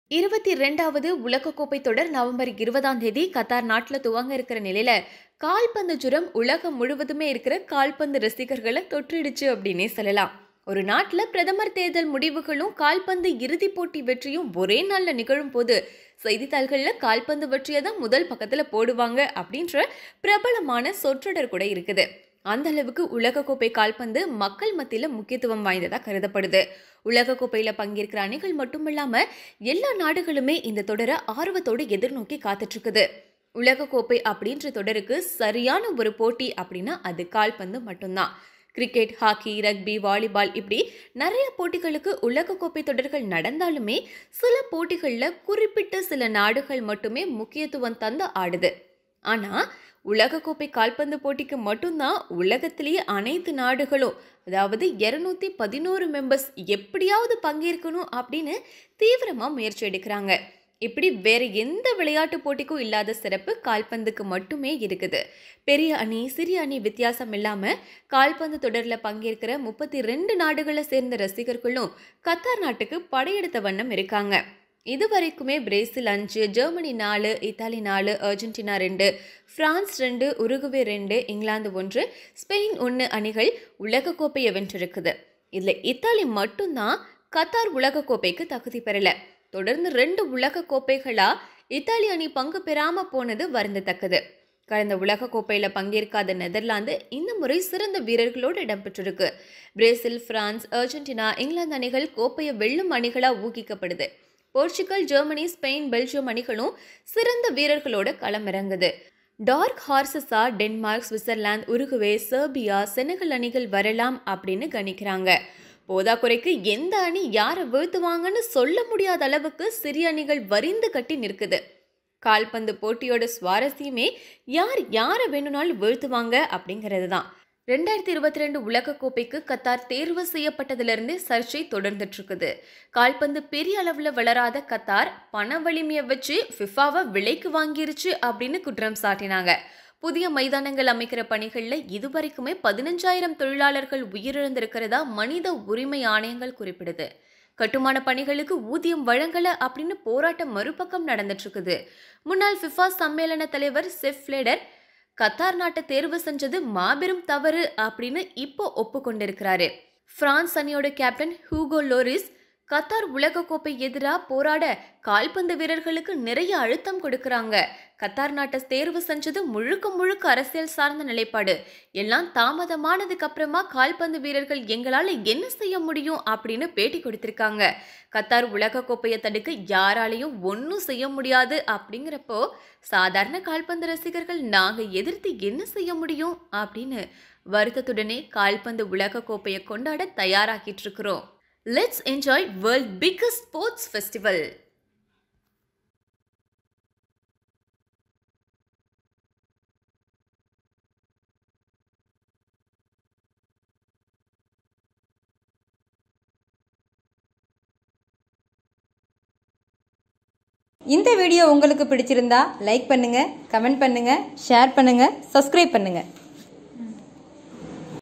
இருபத்தி ரெண்டாவது உலகக்கோப்பை தொடர் நவம்பர் இருபதாம் தேதி கத்தார் நாட்டில் துவங்க இருக்கிற நிலையில கால்பந்து ஜுரம் உலகம் முழுவதுமே இருக்கிற கால்பந்து ரசிகர்களை தொற்றிடுச்சு அப்படின்னே சொல்லலாம் ஒரு நாட்டில் பிரதமர் தேர்தல் முடிவுகளும் கால்பந்து இறுதிப் போட்டி வெற்றியும் ஒரே நாளில் நிகழும் போது செய்தித்தாள்களில் கால்பந்து வெற்றியை தான் முதல் பக்கத்தில் போடுவாங்க அப்படின்ற பிரபலமான சொற்றொடர் கூட இருக்குது அந்த அளவுக்கு உலகக்கோப்பை கால்பந்து மக்கள் மத்தியில் முக்கியத்துவம் வாய்ந்ததாக கருதப்படுது உலகக்கோப்பையில் பங்கேற்கிற அணிகள் மட்டுமில்லாம எல்லா நாடுகளுமே இந்த தொடரை ஆர்வத்தோடு எதிர்நோக்கி காத்துட்டு இருக்குது உலகக்கோப்பை அப்படின்ற தொடருக்கு சரியான ஒரு போட்டி அப்படின்னா அது கால்பந்து மட்டும்தான் கிரிக்கெட் ஹாக்கி ரக்பி வாலிபால் இப்படி நிறைய போட்டிகளுக்கு உலகக்கோப்பை தொடர்கள் நடந்தாலுமே சில போட்டிகளில் குறிப்பிட்ட சில நாடுகள் மட்டுமே முக்கியத்துவம் தந்து ஆடுது ஆனால் உலகக்கோப்பை கால்பந்து போட்டிக்கு மட்டும்தான் உலகத்திலேயே அனைத்து நாடுகளும் அதாவது இரநூத்தி பதினோரு மெம்பர்ஸ் எப்படியாவது பங்கேற்கணும் அப்படின்னு தீவிரமாக முயற்சி எடுக்கிறாங்க இப்படி வேற எந்த விளையாட்டு போட்டிக்கும் இல்லாத சிறப்பு கால்பந்துக்கு மட்டுமே இருக்குது பெரிய அணி சிறிய அணி வித்தியாசம் இல்லாம கால்பந்து தொடரில் பங்கேற்கிற முப்பத்தி ரெண்டு நாடுகளை சேர்ந்த ரசிகர்களும் கத்தார் நாட்டுக்கு படையெடுத்த வண்ணம் இருக்காங்க இதுவரைக்குமே பிரேசில் அஞ்சு ஜெர்மனி நாலு இத்தாலி நாலு அர்ஜென்டினா ரெண்டு பிரான்ஸ் ரெண்டு உருகுவே ரெண்டு இங்கிலாந்து ஒன்று ஸ்பெயின் ஒன்று அணிகள் உலகக்கோப்பையை வென்றிருக்குது இதில் இத்தாலி மட்டும்தான் கத்தார் உலகக்கோப்பைக்கு தகுதி பெறல தொடர்ந்து ரெண்டு உலக கோப்பைகளா இத்தாலி அணி பங்கு பெறாம போனது வருந்தத்தக்கது கடந்த உலக கோப்பையில் பங்கேற்காத நெதர்லாந்து இந்த முறை சிறந்த வீரர்களோடு இடம்பெற்றிருக்கு பிரேசில் பிரான்ஸ் அர்ஜென்டினா இங்கிலாந்து அணிகள் கோப்பையை வெல்லும் அணிகளாக ஊகிக்கப்படுது போர்ச்சுகல் ஜெர்மனி ஸ்பெயின் பெல்ஜியம் அணிகளும் சிறந்த வீரர்களோட களமிறங்குது டார்க் ஹார்சஸா Denmark Switzerland Uruguay Serbia Senegal அணிகள் வரலாம் அப்படின்னு கணிக்கிறாங்க போதாக்குறைக்கு எந்த அணி யாரை வீழ்த்துவாங்கன்னு சொல்ல முடியாத அளவுக்கு சிறிய அணிகள் வரிந்து கட்டி நிற்குது கால்பந்து போட்டியோட சுவாரஸ்யமே யார் யாரை வேணும்னாலும் வீழ்த்துவாங்க அப்படிங்கிறது தான் ரெண்டாயிரத்தி இருபத்தி ரெண்டு உலகக்கோப்பைக்கு கத்தார் தேர்வு செய்யப்பட்டதிலிருந்தே சர்ச்சை தொடர்ந்துட்டு இருக்குது கால்பந்து பெரிய அளவில் வளராத கத்தார் பண வலிமையை வச்சு ஃபிஃபாவை விலைக்கு வாங்கிருச்சு அப்படின்னு குற்றம் சாட்டினாங்க புதிய மைதானங்கள் அமைக்கிற பணிகளில் இதுவரைக்குமே பதினஞ்சாயிரம் தொழிலாளர்கள் உயிரிழந்திருக்கிறதா மனித உரிமை ஆணையங்கள் குறிப்பிடுது கட்டுமான பணிகளுக்கு ஊதியம் வழங்கல அப்படின்னு போராட்டம் மறுபக்கம் நடந்துட்டு இருக்குது முன்னாள் ஃபிஃபா சம்மேளன தலைவர் செஃப்லேடர் கத்தார் நாட்டை தேர்வு செஞ்சது மாபெரும் தவறு அப்படின்னு இப்போ ஒப்புக்கொண்டிருக்கிறாரு பிரான்ஸ் அணியோட கேப்டன் ஹூகோ லோரிஸ் கத்தார் உலகக்கோப்பை எதிராக போராட கால்பந்து வீரர்களுக்கு நிறைய அழுத்தம் கொடுக்கறாங்க கத்தார் நாட்டை தேர்வு செஞ்சது முழுக்க முழுக்க அரசியல் சார்ந்த நிலைப்பாடு எல்லாம் தாமதமானதுக்கு அப்புறமா கால்பந்து வீரர்கள் எங்களால் என்ன செய்ய முடியும் அப்படின்னு பேட்டி கொடுத்திருக்காங்க கத்தார் உலகக்கோப்பையை தடுக்க யாராலையும் ஒன்றும் செய்ய முடியாது அப்படிங்கிறப்போ சாதாரண கால்பந்து ரசிகர்கள் நாங்கள் எதிர்த்து என்ன செய்ய முடியும் அப்படின்னு வருத்தத்துடனே கால்பந்து உலகக்கோப்பையை கொண்டாட தயாராகிட்டு இருக்கிறோம் let's enjoy world biggest sports festival இந்த வீடியோ உங்களுக்கு பிடிச்சிருந்தா லைக் பண்ணுங்க கமெண்ட் பண்ணுங்க ஷேர் பண்ணுங்க சப்ஸ்கிரைப் பண்ணுங்க